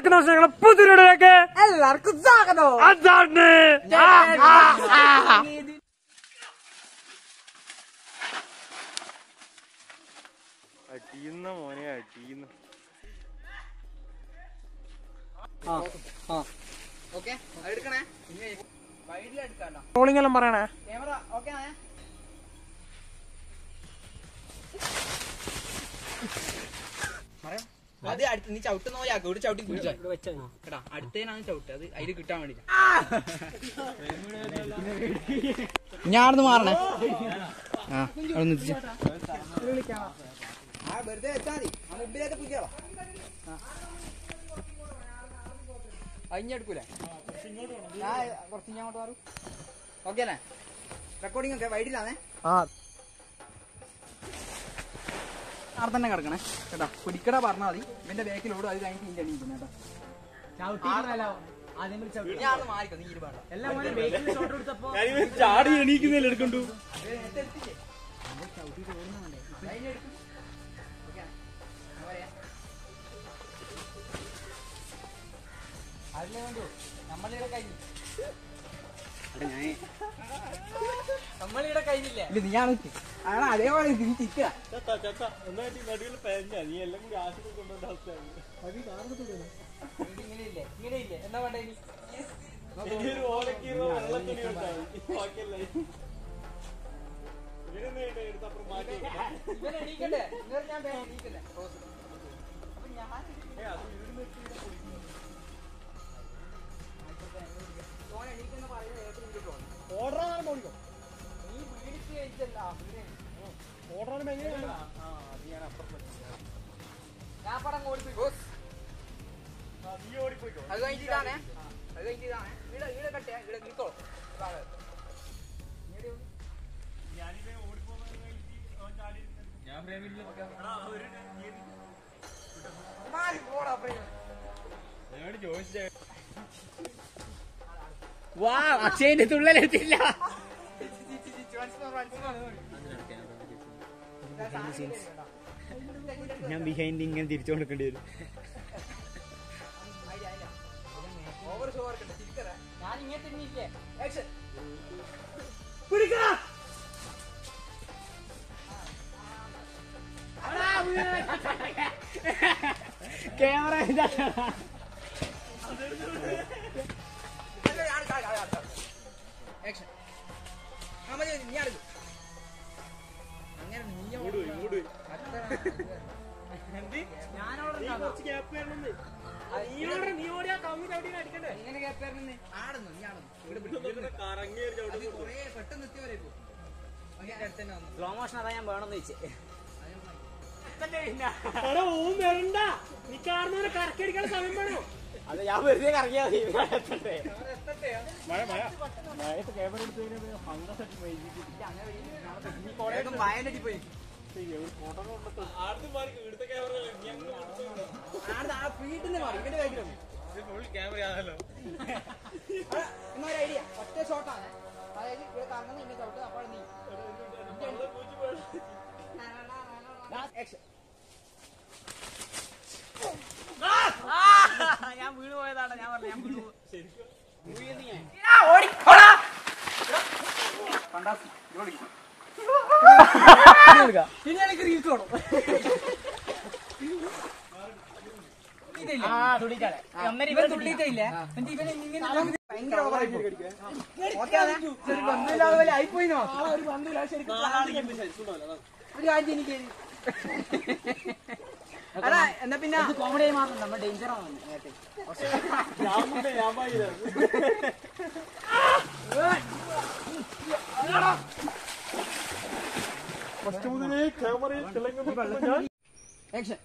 എല്ലാവർക്കും നമസ്കാരം പുതിയൊരുടേക്ക് എല്ലാവർക്കും സ്വാഗതം അതാണ് ആ, ആ, ആ. അടിയുന്ന മോനെ അടിയുന്ന ഓക്കെ എടുക്കണേ വൈഡിലെടുക്കാട്ടോ ട്രോളിംഗ് എല്ലാം പറയണേ ക്യാമറ ഓക്കെ ആണേ അത് അടുത്ത് നീ ചവിട്ടുന്ന പോലെ ആക്കും ഇവിടെ ചവിട്ടി കുടിച്ചാ കേട്ടാ അടുത്തേനാണ് ചവിട്ട് അത് അതിൽ കിട്ടാൻ വേണ്ടി ഞാനത് മാറണേ ആ അവിടെ നിർത്തിച്ചു ആ വെറുതെ വെച്ചാ മതി ആ മുമ്പിലേക്ക് പിടിക്കാളോ അഞ്ഞെടുക്കൂലേ ഞാൻ കുറച്ച് ഇങ്ങോട്ട് മാറും ഓക്കെ അല്ലേ റെക്കോർഡിംഗ് ഒക്കെ വൈഡിലാണേ ആ അവിടെ തന്നെ കിടക്കണേ കേട്ടോ കുടിക്കട പറഞ്ഞാൽ മതി ഇവന്റെ ബാക്കിലോട് അത് കഴിഞ്ഞ് ഇന്റെ അടിയിക്കുന്നു കേട്ടോ ഞാൻ മാറിക്കോ നീ ഇരുപാട് ചാടി എണീക്കുന്നതിൽ എടുക്കണ്ടു നമ്മളിവിടെ കഴിഞ്ഞു നമ്മളിവിടെ കഴിഞ്ഞില്ലേ ഇല്ല നീയാണ് അയാളെ അതേപോലെ നീ തിരിക്കുക ഇങ്ങനെയില്ലേ ഇങ്ങനെയില്ലേ എന്താ വേണ്ട ഇനി ഇവൻ എണീക്കണ്ടേ ഇവൻ ഞാൻ വേഗം എണീക്കണ്ടേ അപ്പൊ ഞാൻ ഓൻ എണീക്കുന്ന പറയുന്നത് കേട്ട് നിന്നിട്ട് പോണം. നീ വീണിട്ട് കഴിച്ചല്ല ഞാൻ പടം ഓടിപ്പോയി ബോസ് അത് കഴിഞ്ഞിട്ട് ഇതാണേ അത് കഴിഞ്ഞിട്ട് ഇതാണേ ഇവിടെ ഇവിടെ കട്ടിയാ ഇവിടെ നിൽക്കോ ഇതാണ്. ഇങ്ങോട്ട് വന്ന്. മാറി പോടാ frame. വാ അക്ഷയന്റെ തുള്ളലെത്തില്ല ഞാൻ ബിഹൈൻഡ് ഇങ്ങനെ തിരിച്ചു കൊടുക്കേണ്ടി വരും ഓവർ ഷോ വർക്കുണ്ട് തിരിക്കറ ഞാൻ ഇങ്ങനെ തന്നെ ഇരിക്കേ ആക്ഷൻ ക്യാമറ ഇതാ ആക്ഷൻ ആ മതി മതി, നീ അടുത്ത് അങ്ങനെ നീ അങ്ങോട്ട് ഇങ്ങനെ കേപ്പായിരുന്നു ആടുന്നു നീ ആടുന്നു ഇവിടെ പിടിച്ചു. അത് കുറേ പെട്ടെന്ന് എത്തിയവരെ ഇപ്പോ ഓക്കേ, അടുത്ത് തന്നെ വന്നു സ്ലോ മോഷൻ അതാ ഞാൻ വേണമെന്ന് വെച്ച് അത് ഞാൻ വെറുതെ കറങ്ങിയാ മതി എത്തട്ടെ വേഗം വയനാട്ടിൽ പോയി ആടുന്ന് ആ വീട്ടിൽ നിന്ന് മാറി ഇവന്റെ ബാക്കിലാണ് എന്നൊരു ഐഡിയ ഒറ്റ ഷോട്ടാണ് അതായത് ഇവിടെ കറങ്ങുന്ന ഇന്ന ചവിട്ട് അപ്പോൾ നീ Action. ഞാൻ വീണ് പോയതാണ് ഞാൻ പറഞ്ഞു ഞാൻ വീണു ഫണ്ടാസ്റ്റിക്. ഇത് വിളിക്ക്. ഇനി എനിക്ക് റീൽസ് വേണം ആ തുള്ളിച്ചാളെ ഒന്നര ഇവൻ തുള്ളിയിട്ടില്ല എന്നിട്ട് ഇവൻ ഇങ്ങനെ ഭയങ്കര ഓവറായി പോയി. ഓക്കേ ആണ്. ഒരു ബന്ധമില്ലാതെ പോലെ ആയിപ്പോയി എന്ന് മാത്രം. ഒരു ബന്ധമില്ല ശരിക്കും ഒരു കാര്യം എനിക്ക് അടാ എന്നാ പിന്നെ കോമഡി ആയി മാത്രം നമ്മൾ ഡേഞ്ചർ ആണ് നേരത്തെ ആക്ഷൻ